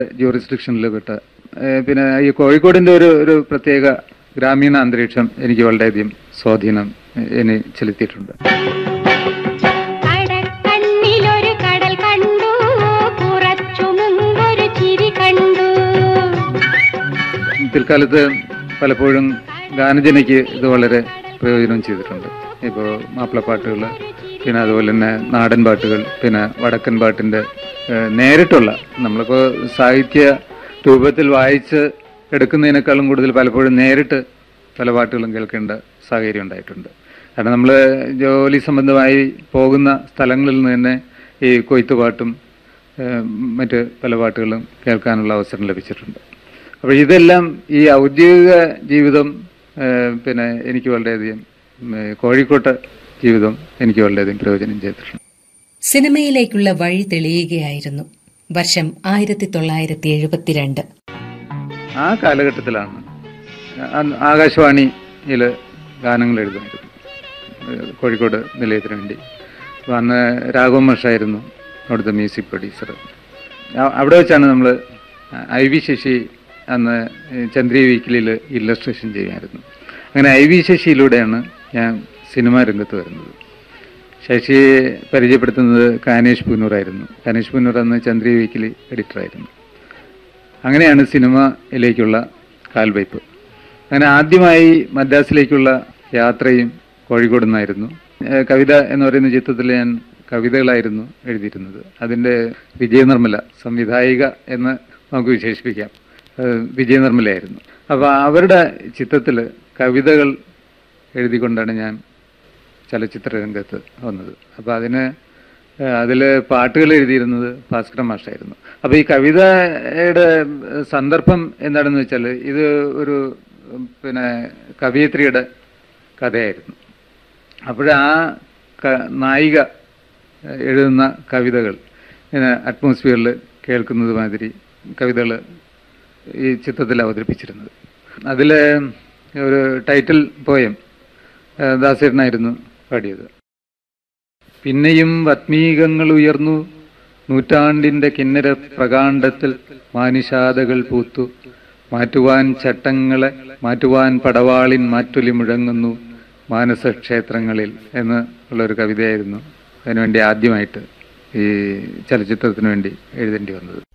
ജൂറിസ്ഡിക്ഷനിൽ പെട്ട ഏഹ് പിന്നെ ഈ കോഴിക്കോടിന്റെ ഒരു ഒരു പ്രത്യേക ഗ്രാമീണ അന്തരീക്ഷം എനിക്ക് വളരെയധികം സ്വാധീനം എന്നെ ചെലുത്തിയിട്ടുണ്ട് കടക്കണ്ണിലൊരു കടൽ കണ്ടു കുറച്ചു മുമ്പൊരു ചിരി കണ്ടു പിൽക്കാലത്ത് പലപ്പോഴും ഗാനജനയ്ക്ക് ഇത് വളരെ പ്രയോജനം ചെയ്തിട്ടുണ്ട് ഇപ്പോൾ മാപ്പിളപ്പാട്ടുകൾ പിന്നെ അതുപോലെ തന്നെ നാടൻ പാട്ടുകൾ പിന്നെ വടക്കൻ പാട്ടിൻ്റെ ഏഹ്, നേരിട്ടുള്ള നമ്മളിപ്പോൾ സാഹിത്യ രൂപത്തിൽ വായിച്ച് എടുക്കുന്നതിനേക്കാളും കൂടുതൽ പലപ്പോഴും നേരിട്ട് പല പാട്ടുകളും കേൾക്കേണ്ട സാഹചര്യം ഉണ്ടായിട്ടുണ്ട് കാരണം നമ്മൾ ജോലി സംബന്ധമായി പോകുന്ന സ്ഥലങ്ങളിൽ നിന്ന് തന്നെ ഈ കൊയ്ത്തുപാട്ടും ഏഹ്, മറ്റ് പല പാട്ടുകളും കേൾക്കാനുള്ള അവസരം ലഭിച്ചിട്ടുണ്ട് അപ്പോൾ ഇതെല്ലാം ഈ ഔദ്യോഗിക ജീവിതം ഏഹ്, പിന്നെ എനിക്ക് വളരെയധികം ഉം, ഏഹ്, കോഴിക്കോട്ടെ ജീവിതം എനിക്ക് വളരെയധികം പ്രയോജനം ചെയ്തിട്ടുണ്ട് സിനിമയിലേക്കുള്ള വഴി തെളിയുകയായിരുന്നു വർഷം ആയിരത്തി തൊള്ളായിരത്തി എഴുപത്തിരണ്ട് ആ കാലഘട്ടത്തിലാണ് അന്ന് ആകാശവാണിയിൽ ഗാനങ്ങൾ എഴുതുമായിരുന്നു ഏഹ്, കോഴിക്കോട് നിലയത്തിന് വേണ്ടി അപ്പോൾ അന്ന് രാഘവ മാഷായിരുന്നു അവിടുത്തെ മ്യൂസിക് പ്രൊഡ്യൂസർ ആ- അവിടെ വെച്ചാണ് നമ്മൾ ഐ വി ശശി അന്ന് ചന്ദ്രിയ വീക്കിലിൽ ഇല്ലസ്ട്രേഷൻ ചെയ്യുമായിരുന്നു അങ്ങനെ ഐ വി ശശിയിലൂടെയാണ് ഞാൻ സിനിമാ രംഗത്ത് വരുന്നത് ശശിയെ പരിചയപ്പെടുത്തുന്നത് കാനേഷ് പുന്നൂറായിരുന്നു കാനേഷ് പുന്നൂർ അന്ന് ചന്ദ്രിയ വീക്കിലി എഡിറ്ററായിരുന്നു അങ്ങനെയാണ് സിനിമയിലേക്കുള്ള കാൽവയ്പ് അങ്ങനെ ആദ്യമായി മദ്രാസിലേക്കുള്ള യാത്രയും കോഴിക്കോട് നിന്നായിരുന്നു ഏഹ് കവിത എന്ന് പറയുന്ന ചിത്രത്തിൽ ഞാൻ കവിതകളായിരുന്നു എഴുതിയിരുന്നത് അതിൻ്റെ വിജയനിർമ്മല സംവിധായിക എന്ന് നമുക്ക് വിശേഷിപ്പിക്കാം ഏഹ് വിജയനിർമ്മലയായിരുന്നു അപ്പോൾ അവരുടെ ചിത്രത്തിൽ കവിതകൾ എഴുതിക്കൊണ്ടാണ് ഞാൻ ചലച്ചിത്ര രംഗത്ത് വന്നത് അപ്പോൾ അതിന് അതിൽ പാട്ടുകൾ എഴുതിയിരുന്നത് ഭാസ്കര മാഷായിരുന്നു അപ്പോൾ ഈ കവിതയുടെ ഏഹ്, സന്ദർഭം എന്താണെന്ന് വെച്ചാൽ ഇത് ഒരു ഉം, പിന്നെ കവയിത്രിയുടെ കഥയായിരുന്നു അപ്പോഴാ ക- നായിക ഏഹ്, എഴുതുന്ന കവിതകൾ ഇങ്ങനെ അറ്റ്മോസ്ഫിയറിൽ കേൾക്കുന്നത് മാതിരി കവിതകൾ ഈ ചിത്രത്തിൽ അവതരിപ്പിച്ചിരുന്നത് അതിൽ ഒരു ടൈറ്റിൽ പോയം ഏഹ്, ദാസേട്ടനായിരുന്നു പാടിയത് പിന്നെയും വത്മീകങ്ങൾ ഉയർന്നു നൂറ്റാണ്ടിന്റെ കിന്നര പ്രകാണ്ഡത്തിൽ മാനിഷാദകൾ പൂത്തു മാറ്റുവാൻ ചട്ടങ്ങളെ മാറ്റുവാൻ പടവാളിൻ മാറ്റൊലി മുഴങ്ങുന്നു മാനസക്ഷേത്രങ്ങളിൽ എന്ന് ഉള്ളൊരു കവിതയായിരുന്നു അതിനുവേണ്ടി ആദ്യമായിട്ട് ഈ ചലച്ചിത്രത്തിന് വേണ്ടി എഴുതേണ്ടി വന്നത്